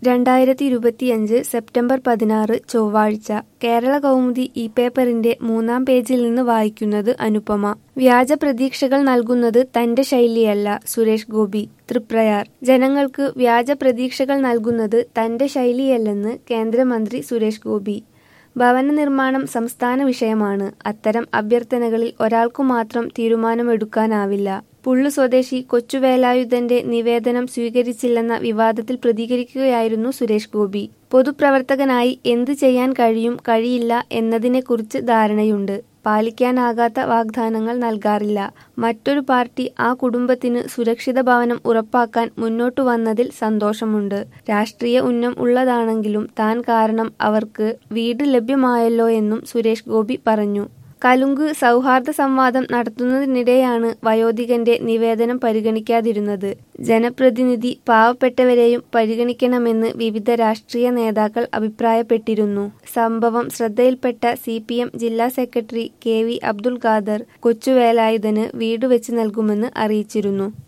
രണ്ടായിരത്തി ഇരുപത്തിയഞ്ച് സെപ്റ്റംബർ പതിനാറ് ചൊവ്വാഴ്ച കേരള കൗമുദി ഈ പേപ്പറിന്റെ മൂന്നാം പേജിൽ നിന്ന് വായിക്കുന്നത് അനുപമ വ്യാജ പ്രതീക്ഷകൾ നൽകുന്നത് തന്റെ ശൈലിയല്ല സുരേഷ് ഗോപി തൃപ്രയാർ ജനങ്ങൾക്ക് വ്യാജ പ്രതീക്ഷകൾ നൽകുന്നത് തന്റെ ശൈലിയല്ലെന്ന് കേന്ദ്രമന്ത്രി സുരേഷ് ഗോപി ഭവന നിർമ്മാണം സംസ്ഥാന വിഷയമാണ് അത്തരം അഭ്യർത്ഥനകളിൽ ഒരാൾക്കു മാത്രം തീരുമാനമെടുക്കാനാവില്ല പുള്ളു സ്വദേശി കൊച്ചുവേലായുധന്റെ നിവേദനം സ്വീകരിച്ചില്ലെന്ന വിവാദത്തിൽ പ്രതികരിക്കുകയായിരുന്നു സുരേഷ് ഗോപി പൊതുപ്രവർത്തകനായി എന്ത് ചെയ്യാൻ കഴിയും കഴിയില്ല എന്നതിനെക്കുറിച്ച് ധാരണയുണ്ട് പാലിക്കാനാകാത്ത വാഗ്ദാനങ്ങൾ നൽകാറില്ല മറ്റൊരു പാർട്ടി ആ കുടുംബത്തിന് സുരക്ഷിത ഭവനം ഉറപ്പാക്കാൻ മുന്നോട്ടു വന്നതിൽ സന്തോഷമുണ്ട് രാഷ്ട്രീയ ഉന്നം ഉള്ളതാണെങ്കിലും താൻ കാരണം അവർക്ക് വീട് ലഭ്യമായല്ലോ എന്നും സുരേഷ് ഗോപി പറഞ്ഞു കലുങ്ക് സൗഹാർദ്ദ സംവാദം നടത്തുന്നതിനിടെയാണ് വയോധികന്റെ നിവേദനം പരിഗണിക്കാതിരുന്നത് ജനപ്രതിനിധി പാവപ്പെട്ടവരെയും പരിഗണിക്കണമെന്ന് വിവിധ രാഷ്ട്രീയ നേതാക്കൾ അഭിപ്രായപ്പെട്ടിരുന്നു സംഭവം ശ്രദ്ധയിൽപ്പെട്ട സി ജില്ലാ സെക്രട്ടറി കെ വി അബ്ദുൽ ഖാദർ കൊച്ചുവേലായുധന് വീട് വെച്ച് നൽകുമെന്ന് അറിയിച്ചിരുന്നു